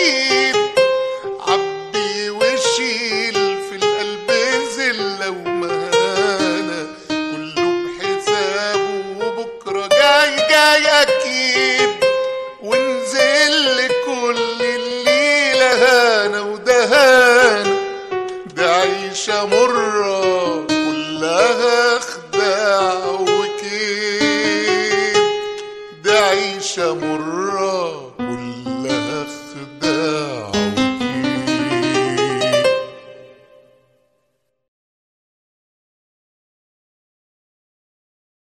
اكيد عبي وشيل في القلب زلة ومهانة كله بحسابه وبكرة جاي جاي اكيد ونزل كل الليلة هانا ودهانا ده عيشة مرة كلها خداع وكيد ده عيشة مرة